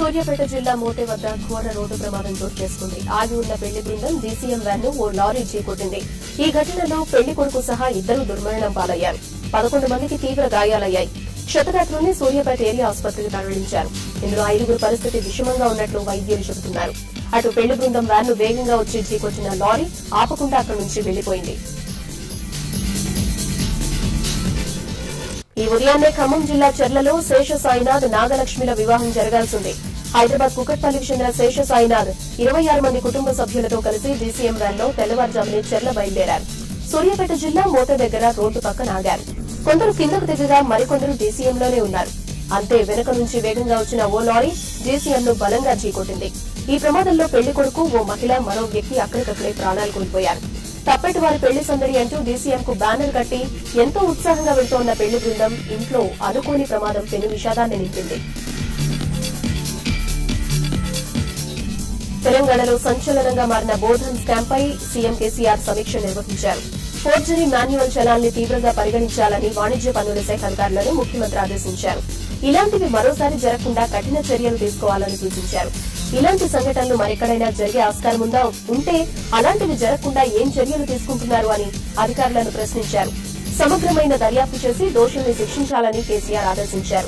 సూర్యాపేట జిల్లా మోటె వద్ద ఘోర రోడ్డు ప్రమాదం చోటు చేసుకుంది ఆగి ఉన్న పెళ్లి బృందం డీసీఎం వ్యాన్ ను ఓ లారీ చీకొట్టింది ఈ ఘటనలో పెళ్లి కొడుకు సహా ఇద్దరు దుర్మరణం పాలయ్యారు పదకొండు మందికి తీవ్ర గాయాలయ్యాయి క్షతగాత్రుల్ని సూర్యాపేట ఏరియా ఆసుపత్రికి తరలించారు ఇందులో ఐదుగురు పరిస్థితి విషమంగా ఉన్నట్లు వైద్యులు చెబుతున్నారు అటు పెళ్లి బృందం వ్యాన్ ను వేగంగా వచ్చి ఢీకొట్టిన లారీ ఆపకుండా అక్కడి నుంచి వెళ్లిపోయింది ఈ ఉదయాన్నే ఖమ్మం జిల్లా చెర్లలో శేష సాయినాథ్ నాగలక్ష్మిల వివాహం జరగాల్సింది హైదరాబాద్ కుకట్పల్లికి చెందిన శేష సాయినాథ్ ఇరవై ఆరు మంది కుటుంబ సభ్యులతో కలిసి డీసీఎం వ్యాన్ లో తెల్లవారుజామునే చెర్ల బయలుదేరారు సూర్యాపేట జిల్లా మోట దగ్గర రోడ్డు పక్కన ఆగారు కొందరు కిందకు దిగగా మరికొందరు డీసీఎం లోనే ఉన్నారు అంతే వెనుక నుంచి వేగంగా వచ్చిన ఓ లారీ డీసీఎం ను బలంగా చీకొట్టింది ఈ ప్రమాదంలో పెళ్లి కొడుకు ఓ మహిళ మరో వ్యక్తి అక్కడికక్కడే ప్రాణాలు కోల్పోయారు తప్పెటి వారి పెళ్లి సందడి అంటూ డీసీఎం కు బ్యానర్ కట్టి ఎంతో ఉత్సాహంగా వెళ్తోన్న పెళ్లి బృందం ఇంట్లో అనుకోని ప్రమాదం పెను విషాదాన్ని నింపింది తెలంగాణలో సంచలనంగా మారిన బోధన్ స్కామ్ పై సీఎం కేసీఆర్ సమీక్ష నిర్వహించారు ఫోర్జరీ మాన్యువల్ చలాన్ని తీవ్రంగా పరిగణించాలని వాణిజ్య పన్నుల శాఖ అధికారులను ముఖ్యమంత్రి ఆదేశించారు ఇలాంటివి మరోసారి జరగకుండా కఠిన చర్యలు తీసుకోవాలని సూచించారు ఇలాంటి సంఘటనలు మరెక్కడైనా జరిగే ఆస్కారం ఉందా ఉంటే అలాంటివి జరగకుండా ఏం చర్యలు తీసుకుంటున్నారు అని అధికారులను ప్రశ్నించారు సమగ్రమైన దర్యాప్తు చేసి దోషుల్ని శిక్షించాలని కేసీఆర్ ఆదేశించారు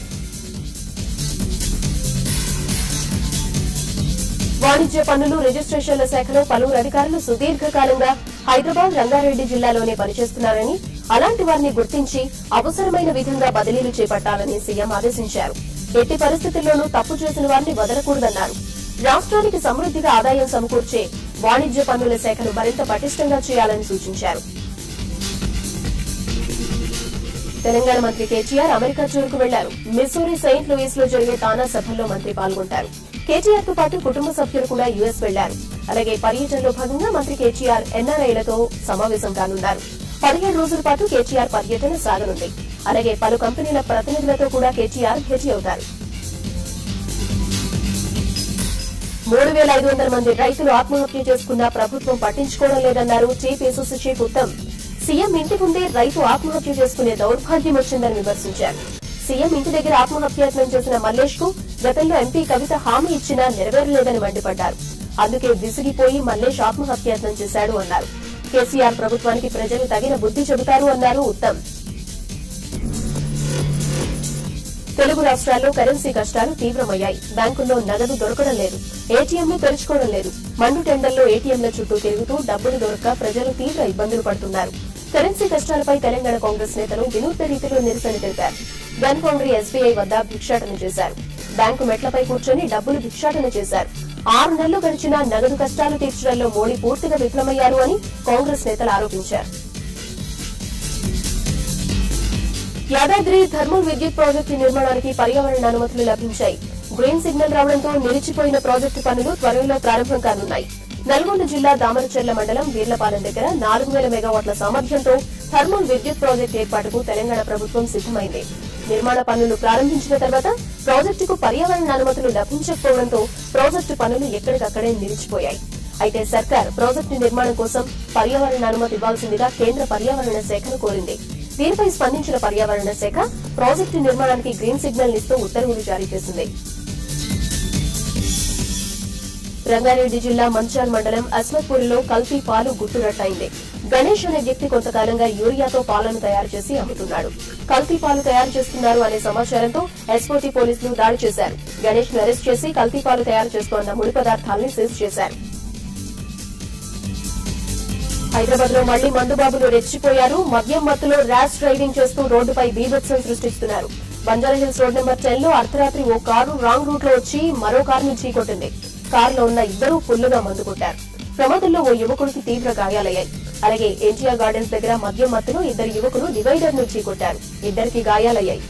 వాణిజ్య పన్నులు రిజిస్ట్రేషన్ల శాఖలో పలువురు అధికారులు సుదీర్ఘకాలంగా హైదరాబాద్ రంగారెడ్డి జిల్లాలోనే పనిచేస్తున్నారని అలాంటి వారిని గుర్తించి అవసరమైన విధంగా బదిలీలు చేపట్టాలని సీఎం ఆదేశించారు ఎట్టి పరిస్థితుల్లోనూ తప్పు చేసిన వారిని వదలకూడదన్నారు రాష్ట్రానికి సమృద్దిగా ఆదాయం సమకూర్చే వాణిజ్య పన్నుల శాఖను మరింత పటిష్టంగా చేయాలని సూచించారు తెలంగాణ మంత్రి కేటీఆర్ అమెరికా టూర్కు వెళ్లారు మిసూరి సెయింట్ లూయిస్ లో జరిగే తానా సభల్లో మంత్రి పాల్గొంటారు కేటీఆర్ తో పాటు కుటుంబ సభ్యులు కూడా యుఎస్ వెళ్లారు అలాగే పర్యటనలో భాగంగా మంత్రి కేటీఆర్ ఎన్ఆర్ఐలతో సమావేశం కానున్నారు పదిహేడు రోజుల పాటు కేటీఆర్ పర్యటన సాగనుంది అలాగే పలు కంపెనీల ప్రతినిధులతో కూడా కేటీఆర్ భేటీ అవుతారు మూడు వేల ఐదు వందల మంది రైతులు ఆత్మహత్య చేసుకున్నా ప్రభుత్వం పట్టించుకోవడం లేదన్నారు chief SS chief Uttam CM ఇంటి ముందే రైతు ఆత్మహత్య చేసుకునే దౌర్భాగ్యం వచ్చిందని విమర్శించారు సీఎం ఇంటి దగ్గర ఆత్మహత్యాయత్నం చేసిన మల్లేష్ కు గతంలో ఎంపీ కవిత హామీ ఇచ్చినా నెరవేరలేదని మండిపడ్డారు అందుకే విసిగిపోయి మల్లేష్ ఆత్మహత్యాయత్నం చేశాడు అన్నారు కేసీఆర్ ప్రభుత్వానికి ప్రజలు తగిన బుద్ధి చెబుతారు అన్నారు ఉత్తమ్ తెలుగు రాష్ట్రాల్లో కరెన్సీ కష్టాలు తీవ్రమయ్యాయి బ్యాంకుల్లో నగదు దొరకడం లేదు ఏటీఎంలు తెరుచుకోవడం లేదు మండు టెండర్లో ఏటీఎంల చుట్టూ తిరుగుతూ డబ్బులు దొరక్క ప్రజలు తీవ్ర ఇబ్బందులు పడుతున్నారు కరెన్సీ కష్టాలపై తెలంగాణ కాంగ్రెస్ నేతలు వినూత్న రీతిలో నిరసన తెలిపారు గన్ ఫౌండరీ ఎస్బీఐ వద్ద భిక్షాటన చేశారు బ్యాంకు మెట్లపై కూర్చొని డబ్బులు భిక్షాటన చేశారు ఆరు నెలలు గడిచినా నగదు కష్టాలు తీర్చడంలో మోడీ పూర్తిగా విఫలమయ్యారు అని కాంగ్రెస్ నేతలు ఆరోపించారు యాదాద్రి థర్మల్ విద్యుత్ ప్రాజెక్టు నిర్మాణానికి పర్యావరణ అనుమతులు లభించాయి గ్రీన్ సిగ్నల్ రావడంతో నిలిచిపోయిన ప్రాజెక్టు పనులు త్వరలో ప్రారంభం కానున్నాయి నల్గొండ జిల్లా దామరచెర్ల మండలం వీర్లపాలెం దగ్గర నాలుగు వేల మెగావాట్ల సామర్థ్యంతో థర్మల్ విద్యుత్ ప్రాజెక్టు ఏర్పాటుకు తెలంగాణ ప్రభుత్వం సిద్దమైంది నిర్మాణ పనులు ప్రారంభించిన తర్వాత ప్రాజెక్టుకు పర్యావరణ అనుమతులు లభించకపోవడంతో ప్రాజెక్టు పనులు ఎక్కడికక్కడే నిలిచిపోయాయి అయితే సర్కార్ ప్రాజెక్టు నిర్మాణం కోసం పర్యావరణ అనుమతి ఇవ్వాల్సిందిగా కేంద్ర పర్యావరణ శాఖను కోరింది దీనిపై స్పందించిన పర్యావరణ శాఖ ప్రాజెక్టు నిర్మాణానికి గ్రీన్ సిగ్నల్ ఇస్తూ ఉత్తర్వులు జారీ చేసింది రంగారెడ్డి జిల్లా మంచాల్ మండలం అస్మత్పూర్లో కల్తీ పాలు గుట్టురట్టయింది గణేష్ అనే వ్యక్తి కొంతకాలంగా యూరియాతో పాలను తయారు చేసి అమ్ముతున్నాడు కల్తీ పాలు తయారు చేస్తున్నారు అనే సమాచారంతో ఎస్పోటీ పోలీసులు దాడి చేశారు గణేష్ ను అరెస్ట్ చేసి కల్తీ పాలు తయారు చేస్తోన్న ముడి పదార్థాలను సీజ్ చేశారు హైదరాబాద్ లో మళ్లీ మందుబాబులు రెచ్చిపోయారు మద్యం మత్తులో ర్యాష్ డ్రైవింగ్ చేస్తూ రోడ్డుపై బీభత్సం సృష్టిస్తున్నారు బంజారాహిల్స్ రోడ్ నెంబర్ టెన్ లో అర్ధరాత్రి ఓ కారు రాంగ్ రూట్ లో వచ్చి మరో కారును చీకొట్టింది కారులో ఉన్న ఇద్దరూ ఫుల్లుగా మందు కొట్టారు ప్రమాదంలో ఓ యువకుడికి తీవ్ర గాయాలయ్యాయి అలాగే ఎన్టీఆర్ గార్డెన్స్ దగ్గర మద్యం మత్తులో ఇద్దరు యువకులు డివైడర్ ను చీకొట్టారు ఇద్దరికి గాయాలయ్యాయి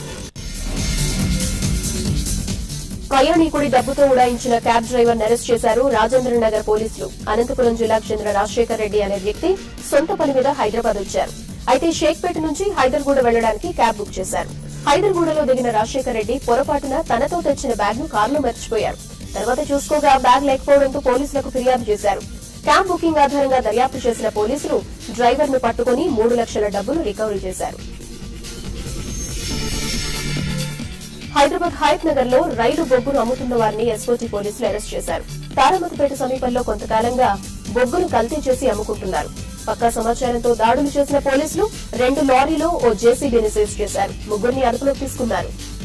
ప్రయాణికుడి డబ్బుతో ఉడాయించిన క్యాబ్ డ్రైవర్ అరెస్ట్ చేశారు రాజేంద్ర నగర్ పోలీసులు అనంతపురం జిల్లాకు చెందిన రాజశేఖర్ రెడ్డి అనే వ్యక్తి సొంత పని మీద హైదరాబాద్ వచ్చారు అయితే షేక్పేట నుంచి హైదర్గూడ వెళ్లడానికి క్యాబ్ బుక్ చేశారు హైదర్గూడలో దిగిన రాజశేఖర్ రెడ్డి పొరపాటున తనతో తెచ్చిన బ్యాగ్ ను కారులో మర్చిపోయారు తర్వాత చూసుకోగా బ్యాగ్ లేకపోవడంతో పోలీసులకు ఫిర్యాదు చేశారు క్యాబ్ బుకింగ్ ఆధారంగా దర్యాప్తు చేసిన పోలీసులు డ్రైవర్ ను పట్టుకుని మూడు లక్షల డబ్బులు రికవరీ చేశారు హైదరాబాద్ హైత్ నగర్ లో రైలు బొగ్గును అమ్ముతున్న వారిని ఎస్ఓటీ పోలీసులు అరెస్ట్ చేశారు తారమతిపేట సమీపంలో కొంతకాలంగా బొగ్గును కల్తీ చేసి అమ్ముకుంటున్నారు పక్కా సమాచారంతో దాడులు చేసిన పోలీసులు రెండు లారీలో ఓ జేసీబీని సీజ్ చేశారు ముగ్గురిని అదుపులోకి తీసుకున్నారు